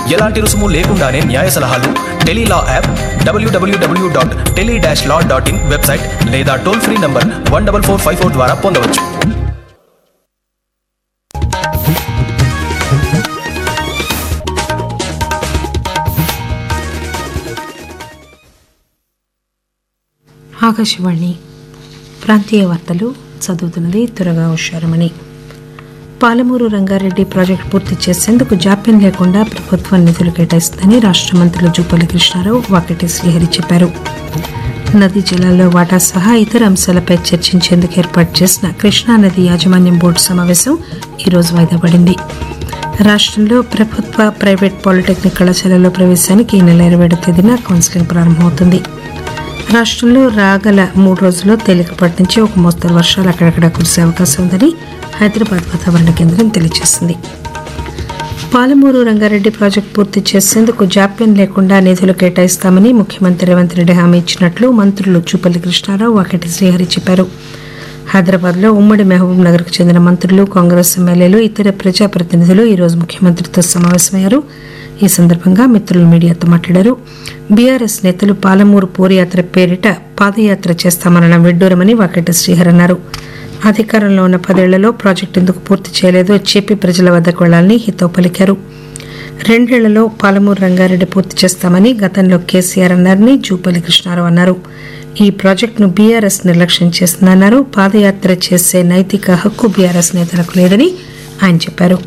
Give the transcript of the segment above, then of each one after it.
ఎలాంటి రుసుము లేకుండానే న్యాయ సలహాలు Tele Law app WWW dot tele dash law dot in website లేదా toll free number one double four five four ద్వారా పొందవచ్చు ఆకాశవాణి ప్రాంతీయ వార్తలు చదువుతున్నది త్వరగా హుషారమణి పాలమూరు రంగారెడ్డి ప్రాజెక్టు పూర్తి చేసేందుకు జాప్యం లేకుండా ప్రభుత్వం నిధులు కేటాయిస్తుందని రాష్ట్ర మంత్రులు జూపల్లి కృష్ణారావు వాకటి శ్రీహరి చెప్పారు నదీ జలాల్లో వాటా సహా ఇతర అంశాలపై చర్చించేందుకు ఏర్పాటు చేసిన కృష్ణానది యాజమాన్యం బోర్డు సమావేశం ఈరోజు వాయిదా పడింది రాష్ట్రంలో ప్రభుత్వ ప్రైవేట్ పాలిటెక్నిక్ కళాశాలలో ప్రవేశానికి ఈ నెల ఇరవై ఏడు తేదీన కౌన్సిలింగ్ ప్రారంభమవుతుంది రాష్ట్రంలో రాగల మూడు రోజుల్లో తేలికపాటి నుంచి ఒక మోస్తరు వర్షాలు అక్కడక్కడ కురిసే అవకాశం ఉందని హైదరాబాద్ వాతావరణ కేంద్రం తెలియజేసింది పాలమూరు రంగారెడ్డి ప్రాజెక్టు పూర్తి చేసేందుకు జాప్యం లేకుండా నిధులు కేటాయిస్తామని ముఖ్యమంత్రి రేవంత్ రెడ్డి హామీ ఇచ్చినట్లు మంత్రులు చూపల్లి కృష్ణారావు వాకటి శ్రీహరి చెప్పారు హైదరాబాద్లో ఉమ్మడి మహబూబ్ నగర్కు చెందిన మంత్రులు కాంగ్రెస్ ఎమ్మెల్యేలు ఇతర ప్రజాప్రతినిధులు ఈరోజు ముఖ్యమంత్రితో సమావేశమయ్యారు ఈ సందర్భంగా మిత్రులు మీడియాతో మాట్లాడారు బీఆర్ఎస్ నేతలు పాలమూరు పోరుయాత్ర పేరిట పాదయాత్ర చేస్తామనడం విడ్డూరమని వాకటి శ్రీహర్ అన్నారు అధికారంలో ఉన్న పదేళ్లలో ప్రాజెక్టు ఎందుకు పూర్తి చేయలేదో చెప్పి ప్రజల వద్దకు వెళ్లాలని హితవు పలికారు రెండేళ్లలో పాలమూరు రంగారెడ్డి పూర్తి చేస్తామని గతంలో కేసీఆర్ అన్నారని జూపల్లి కృష్ణారావు అన్నారు ఈ ప్రాజెక్టును బీఆర్ఎస్ నిర్లక్ష్యం చేస్తుందన్నారు పాదయాత్ర చేసే నైతిక హక్కు బీఆర్ఎస్ నేతలకు లేదని ఆయన చెప్పారు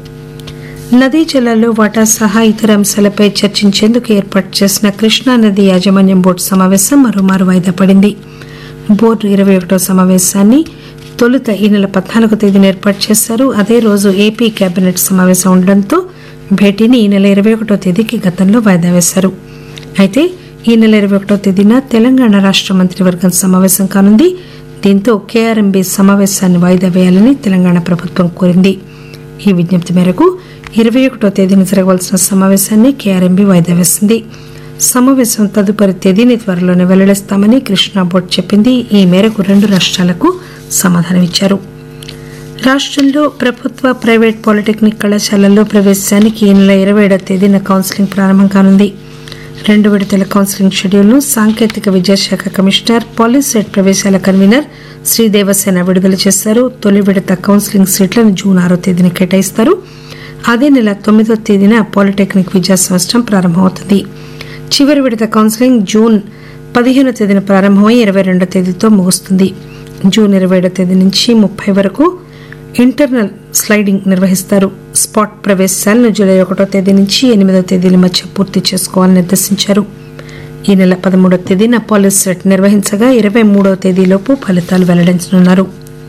నదీ జలాల్లో వాటా సహా ఇతర అంశాలపై చర్చించేందుకు ఏర్పాటు చేసిన కృష్ణా నది యాజమాన్యం బోర్డు సమావేశం మరోమారు వాయిదా పడింది బోర్డు ఇరవై ఒకటో సమావేశాన్ని తొలుత ఈ నెల పద్నాలుగో తేదీన ఏర్పాటు చేశారు అదే రోజు ఏపీ కేబినెట్ సమావేశం ఉండడంతో భేటీని ఈ నెల ఇరవై ఒకటో తేదీకి గతంలో వాయిదా వేశారు అయితే ఈ నెల ఇరవై ఒకటో తేదీన తెలంగాణ రాష్ట్ర మంత్రివర్గం సమావేశం కానుంది దీంతో కేఆర్ఎంబీ సమావేశాన్ని వాయిదా వేయాలని తెలంగాణ ప్రభుత్వం కోరింది ఈ విజ్ఞప్తి మేరకు ఇరవై ఒకటో తేదీన జరగవలసిన సమావేశాన్ని కేఆర్ఎంబీ వాయిదా వేసింది సమావేశం తదుపరి తేదీని త్వరలోనే వెల్లడిస్తామని కృష్ణా బోర్డు చెప్పింది ఈ మేరకు రెండు రాష్ట్రాలకు సమాధానమిచ్చారు రాష్ట్రంలో ప్రభుత్వ ప్రైవేట్ పాలిటెక్నిక్ కళాశాలల్లో ప్రవేశానికి ఈ నెల ఇరవై ఏడవ తేదీన కౌన్సిలింగ్ ప్రారంభం కానుంది రెండు విడతల కౌన్సిలింగ్ షెడ్యూల్ను సాంకేతిక విద్యాశాఖ కమిషనర్ పాలిసెట్ ప్రవేశాల కన్వీనర్ శ్రీ దేవసేన విడుదల చేశారు తొలి విడత కౌన్సిలింగ్ సీట్లను జూన్ ఆరో తేదీన కేటాయిస్తారు అదే నెల తొమ్మిదో తేదీన పాలిటెక్నిక్ విద్యా సంవత్సరం ప్రారంభమవుతుంది చివరి విడత కౌన్సిలింగ్ జూన్ పదిహేనో తేదీన ప్రారంభమై ఇరవై రెండో తేదీతో ముగుస్తుంది జూన్ ఇరవై ఏడో తేదీ నుంచి ముప్పై వరకు ఇంటర్నల్ స్లైడింగ్ నిర్వహిస్తారు స్పాట్ ప్రవేశాలను జూలై ఒకటో తేదీ నుంచి ఎనిమిదో తేదీల మధ్య పూర్తి చేసుకోవాలని నిర్దేశించారు ఈ నెల పదమూడో తేదీన పాలిస్ సెట్ నిర్వహించగా ఇరవై మూడో తేదీలోపు ఫలితాలు వెల్లడించనున్నారు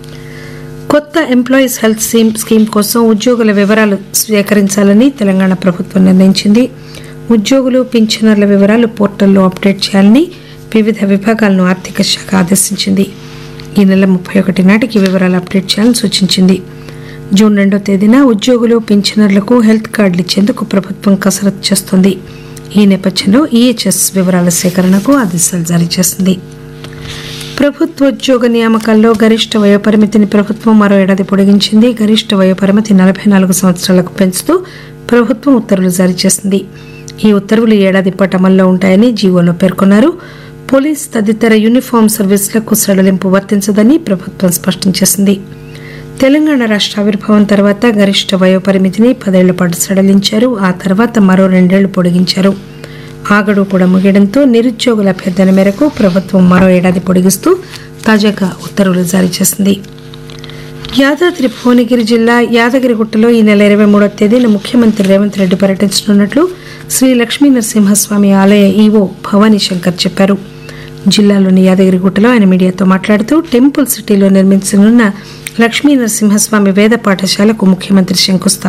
కొత్త ఎంప్లాయీస్ హెల్త్ స్కీమ్ స్కీమ్ కోసం ఉద్యోగుల వివరాలు స్వీకరించాలని తెలంగాణ ప్రభుత్వం నిర్ణయించింది ఉద్యోగులు పింఛనర్ల వివరాలు పోర్టల్లో అప్డేట్ చేయాలని వివిధ విభాగాలను ఆర్థిక శాఖ ఆదేశించింది ఈ నెల ముప్పై ఒకటి నాటికి వివరాలు అప్డేట్ చేయాలని సూచించింది జూన్ రెండో తేదీన ఉద్యోగులు పింఛనర్లకు హెల్త్ కార్డులు ఇచ్చేందుకు ప్రభుత్వం కసరత్తు చేస్తోంది ఈ నేపథ్యంలో ఈహెచ్ఎస్ వివరాల సేకరణకు ఆదేశాలు జారీ చేసింది ప్రభుత్వోద్యోగ నియామకాల్లో గరిష్ట వయోపరిమితిని ప్రభుత్వం మరో ఏడాది పొడిగించింది గరిష్ట వయోపరిమితి నలభై నాలుగు సంవత్సరాలకు పెంచుతూ ప్రభుత్వం ఉత్తర్వులు జారీ చేసింది ఈ ఉత్తర్వులు ఏడాది పాటు అమల్లో ఉంటాయని జీవోలో పేర్కొన్నారు పోలీస్ తదితర యూనిఫామ్ సర్వీసులకు సడలింపు వర్తించదని ప్రభుత్వం స్పష్టం చేసింది తెలంగాణ రాష్ట్ర ఆవిర్భావం తర్వాత గరిష్ట వయోపరిమితిని పదేళ్ల పాటు సడలించారు ఆ తర్వాత మరో రెండేళ్లు పొడిగించారు ఆ గడువు కూడా ముగియడంతో నిరుద్యోగుల అభ్యర్థన మేరకు ప్రభుత్వం మరో ఏడాది పొడిగిస్తూ తాజాగా ఉత్తర్వులు జారీ చేసింది యాదాద్రి భువనగిరి జిల్లా యాదగిరిగుట్టలో ఈ నెల ఇరవై మూడో తేదీన ముఖ్యమంత్రి రేవంత్ రెడ్డి పర్యటించనున్నట్లు శ్రీ లక్ష్మీ నరసింహస్వామి ఆలయ ఈవో భవానీ శంకర్ చెప్పారు జిల్లాలోని యాదగిరిగుట్టలో ఆయన మీడియాతో మాట్లాడుతూ టెంపుల్ సిటీలో నిర్మించనున్న లక్ష్మీ నరసింహస్వామి వేద పాఠశాలకు ముఖ్యమంత్రి శంకుస్థాపన